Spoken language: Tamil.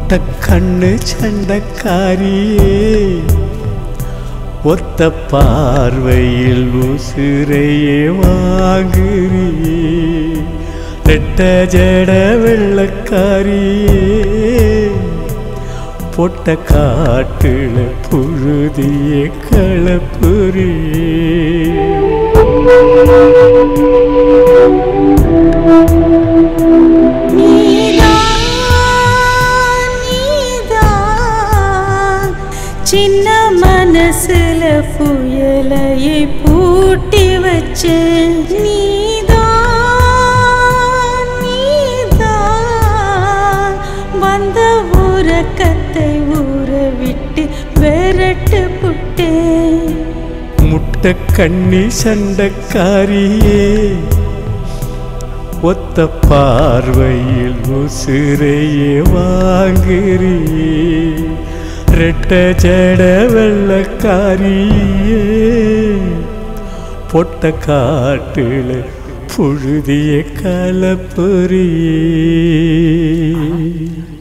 பொட்ட கண்ணு சண்டக்காரியே ஒத்த பார்வையில் உசுரையே வாங்குறியே ரெட்ட ஜட வெள்ளக்காரியே பொட்ட காட்டுல புழுதிய களப்புரியே நீதான், நீதான் சின்ன மனசுல புயலையை பூட்டி வச்ச நீதான் நீதான் வந்த உறக்கத்தை ஊற விட்டு விரட்டு புட்டேன் முட்டை கண்ணி சண்டக்காரியே ஒத்த பார்வையில் உசிரையே வாங்குறியே ரெட்ட ஜட வெள்ளக்காரியே பொட்ட காட்டுல புழுதிய கலப்புரியே